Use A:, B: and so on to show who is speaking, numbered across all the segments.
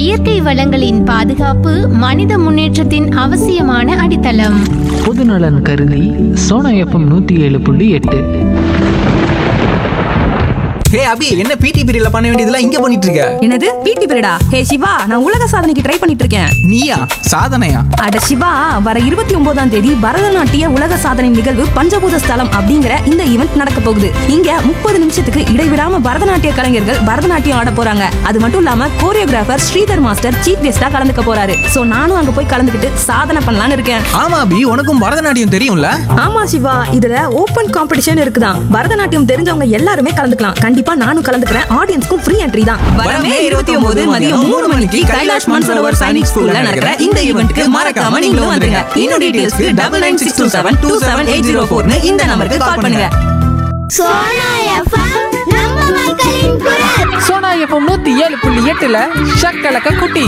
A: இயற்கை வளங்களின் பாதுகாப்பு மனித முன்னேற்றத்தின் அவசியமான அடித்தளம்
B: பொதுநலன் கருதி சோனா எஃப்எம் நூற்றி ஏழு புள்ளி எட்டு
C: ஹே அபி என்ன பிடி பீரியட்ல பண்ண வேண்டியதெல்லாம் இங்க பண்ணிட்டு இருக்க
D: என்னது பிடி பீரியடா ஹே சிவா நான் உலக சாதனைக்கு ட்ரை பண்ணிட்டு இருக்கேன்
C: நீயா சாதனையா
D: அட சிவா வர இருபத்தி ஒன்பதாம் தேதி பரதநாட்டிய உலக சாதனை நிகழ்வு பஞ்சபூத ஸ்தலம் அப்படிங்கிற இந்த ஈவெண்ட் நடக்க போகுது இங்க முப்பது நிமிஷத்துக்கு இடைவிடாம பரதநாட்டிய கலைஞர்கள் பரதநாட்டியம் ஆட போறாங்க அது மட்டும் இல்லாம கோரியோகிராஃபர் ஸ்ரீதர் மாஸ்டர் சீஃப் கெஸ்டா கலந்துக்க போறாரு சோ நானும் அங்க போய் கலந்துக்கிட்டு சாதனை பண்ணலாம்னு இருக்கேன்
C: ஆமா அபி உனக்கும் பரதநாட்டியம் தெரியும்ல
D: ஆமா சிவா இதுல ஓபன் காம்படிஷன் இருக்குதான் பரதநாட்டியம் தெரிஞ்சவங்க எல்லாருமே கலந்துக்கலாம் கண்டிப்பா நானும் கலந்துக்கிறேன் ஆடியன்ஸ்க்கும் ஃப்ரீ என்ட்ரி தான் வரமே இருபத்தி ஒன்பது மதியம் மூணு மணிக்கு கைலாஷ் மான்சரோவர் சைனிக் ஸ்கூல்ல நடக்கிற இந்த ஈவெண்ட்க்கு மறக்காம நீங்களும் வந்துருங்க இன்னும் டீடைல்ஸ்க்கு double nine six two seven two seven eight zero ஃபோர்னு இந்த நம்பருக்கு கால் பண்ணுங்க
E: சோனா எஃப்எம் நம்ம மக்களின் குரல்
B: சோனா எஃப்எம் நூற்றி ஏழு புள்ளி எட்டில் ஷக்கலக்க குட்டி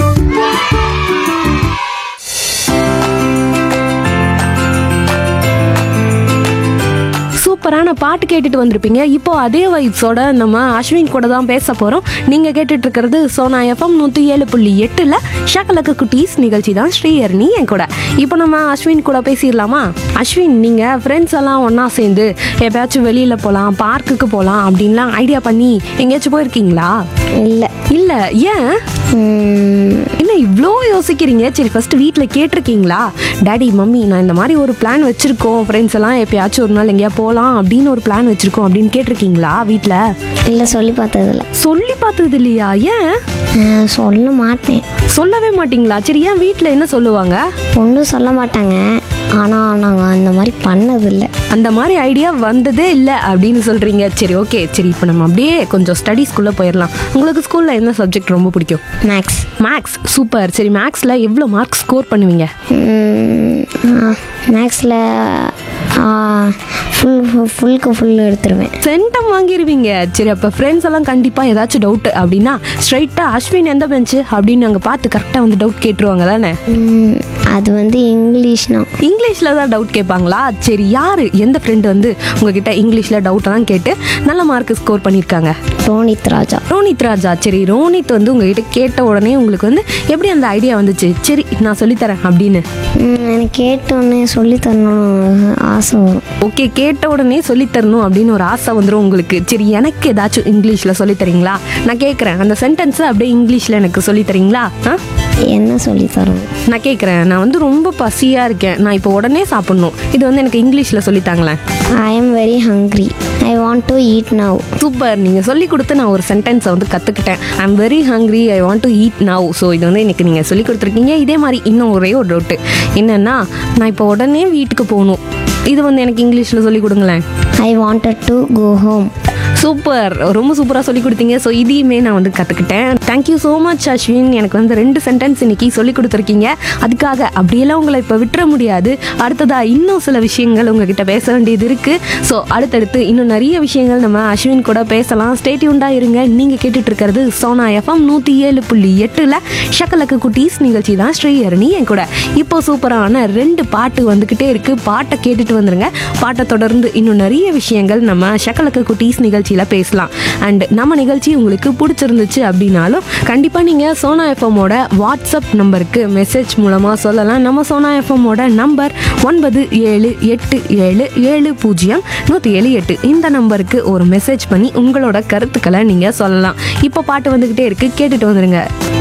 F: சூப்பரான பாட்டு கேட்டுட்டு வந்திருப்பீங்க இப்போ அதே வைப்ஸோட நம்ம அஸ்வின் கூட தான் பேச போகிறோம் நீங்கள் கேட்டுட்டு இருக்கிறது சோனா எஃப்எம் நூற்றி ஏழு புள்ளி எட்டில் ஷக்கலக்கு குட்டீஸ் நிகழ்ச்சி தான் ஸ்ரீஹரணி என் கூட இப்போ நம்ம அஸ்வின் கூட பேசிடலாமா அஸ்வின் நீங்கள் ஃப்ரெண்ட்ஸ் எல்லாம் ஒன்றா சேர்ந்து எப்பயாச்சும் வெளியில் போகலாம் பார்க்குக்கு போகலாம் அப்படின்லாம் ஐடியா பண்ணி எங்கேயாச்சும் போயிருக்கீங்களா
G: இல்லை
F: இல்லை ஏன் என்ன இவ்வளோ யோசிக்கிறீங்க சரி ஃபர்ஸ்ட் வீட்டில் கேட்டிருக்கீங்களா டாடி மம்மி நான் இந்த மாதிரி ஒரு பிளான் வச்சுருக்கோம் ஃப்ரெண்ட்ஸ் எல்லாம் எப்பயாச்சும் ஒரு நாள் எங்கேயா போகலாம் அப்படின்னு ஒரு பிளான் வச்சுருக்கோம் அப்படின்னு கேட்டிருக்கீங்களா வீட்டில்
G: இல்லை சொல்லி பார்த்ததில்ல
F: சொல்லி பார்த்தது இல்லையா ஏன்
G: நான் சொல்ல மாட்டேன்
F: சொல்லவே மாட்டீங்களா சரி ஏன் வீட்டில் என்ன சொல்லுவாங்க
G: ஒன்றும் சொல்ல மாட்டாங்க ஆனால் நாங்கள் அந்த மாதிரி பண்ணதில்லை
F: அந்த மாதிரி ஐடியா வந்ததே இல்லை அப்படின்னு சொல்கிறீங்க சரி ஓகே சரி இப்போ நம்ம அப்படியே கொஞ்சம் ஸ்டடீஸ்குள்ளே போயிடலாம் உங்களுக்கு ஸ்கூலில் என்ன சப்ஜெக்ட் ரொம்ப பிடிக்கும்
G: மேக்ஸ்
F: மேக்ஸ் சூப்பர் சரி மேக்ஸில் எவ்வளோ மார்க் ஸ்கோர் பண்ணுவீங்க
G: மேக்ஸில் ஃபுல் ஃபுல்லுக்கு ஃபுல் எடுத்துருவேன்
F: சென்டம் வாங்கிடுவீங்க சரி அப்போ ஃப்ரெண்ட்ஸ் எல்லாம் கண்டிப்பாக ஏதாச்சும் டவுட் அப்படின்னா ஸ்ட்ரைட்டாக அஸ்வின் எந்த பெஞ்சு அப்படின்னு அங்கே பார்த்து கரெக்டாக வந்து டவுட் கேட்டுருவாங்க தானே
G: ம், அது வந்து இங்கிலீஷ்னா
F: இங்கிலீஷில் தான் டவுட் கேட்பாங்களா சரி யார் எந்த ஃப்ரெண்டு வந்து உங்ககிட்ட இங்கிலீஷில் டவுட்டெல்லாம் கேட்டு நல்ல மார்க் ஸ்கோர் பண்ணியிருக்காங்க
G: ரோனித் ராஜா
F: ரோனித் ராஜா சரி ரோனித் வந்து உங்ககிட்ட கேட்ட உடனே உங்களுக்கு வந்து எப்படி அந்த ஐடியா வந்துச்சு சரி நான் சொல்லித்தரேன் அப்படின்னு
G: ம், எனக்கு கேட்டோன்னே சொல்லி தரணும்னு ஆசை வரும்
F: ஓகே கேட்ட உடனே சொல்லித்தரணும் அப்படின்னு ஒரு ஆசை வந்துடும் உங்களுக்கு சரி எனக்கு ஏதாச்சும் இங்கிலீஷில் சொல்லித்தரீங்களா நான் கேட்குறேன் அந்த சென்டென்ஸை அப்படியே இங்கிலீஷில் எனக்கு சொல்லித்தரீங்களா ஆ
G: என்ன சொல்லி தரணும்
F: நான் கேட்குறேன் நான் வந்து ரொம்ப பசியாக இருக்கேன் நான் இப்போ உடனே சாப்பிட்ணும் இது வந்து எனக்கு இங்கிலீஷில் சொல்லித்தாங்களேன்
G: I am very hungry I want to eat now
F: super நீங்கள் சொல்லி கொடுத்து நான் ஒரு சென்டென்ஸை வந்து கற்றுக்கிட்டேன் I am very hungry I want to eat now so இது வந்து எனக்கு நீங்கள் சொல்லி கொடுத்துருக்கீங்க இதே மாதிரி இன்னும் ஒரே ஒரு டவுட்டு என்னென்னா நான் இப்போ உடனே வீட்டுக்கு போகணும் இது வந்து எனக்கு இங்கிலீஷில் சொல்லி கொடுங்களேன்
G: I wanted to go home
F: super ரொம்ப சூப்பராக சொல்லி கொடுத்தீங்க ஸோ இதையுமே நான் வந்து கற்றுக்கிட்டேன் தேங்க்யூ ஸோ மச் அஸ்வின் எனக்கு வந்து ரெண்டு சென்டென்ஸ் இன்னைக்கு சொல்லி கொடுத்துருக்கீங்க அதுக்காக அப்படியெல்லாம் உங்களை இப்போ விட்டுற முடியாது அடுத்ததாக இன்னும் சில விஷயங்கள் உங்ககிட்ட பேச வேண்டியது இருக்குது ஸோ அடுத்தடுத்து இன்னும் நிறைய விஷயங்கள் நம்ம அஸ்வின் கூட பேசலாம் ஸ்டேட்யூண்டாக இருங்க நீங்கள் கேட்டுட்டு இருக்கிறது சோனா எஃப்எம் நூற்றி ஏழு புள்ளி எட்டில் ஷக்கலக்கு குட்டீஸ் நிகழ்ச்சி தான் ஸ்ரீஹரணி என் கூட இப்போ சூப்பரான ரெண்டு பாட்டு வந்துக்கிட்டே இருக்குது பாட்டை கேட்டுட்டு வந்துருங்க பாட்டை தொடர்ந்து இன்னும் நிறைய விஷயங்கள் நம்ம ஷக்கலக்கு குட்டீஸ் நிகழ்ச்சியில் பேசலாம் அண்ட் நம்ம நிகழ்ச்சி உங்களுக்கு பிடிச்சிருந்துச்சு அப்படின்னாலும் கண்டிப்பாக நீங்கள் சோனா எஃப்எம்மோட வாட்ஸ்அப் நம்பருக்கு மெசேஜ் மூலமாக சொல்லலாம் நம்ம சோனா எஃப்எம்மோட நம்பர் ஒன்பது ஏழு எட்டு ஏழு ஏழு பூஜ்ஜியம் நூற்றி ஏழு எட்டு இந்த நம்பருக்கு ஒரு மெசேஜ் பண்ணி உங்களோட கருத்துக்களை நீங்கள் சொல்லலாம் இப்போ பாட்டு வந்துக்கிட்டே இருக்குது கேட்டுட்டு வந்துருங்க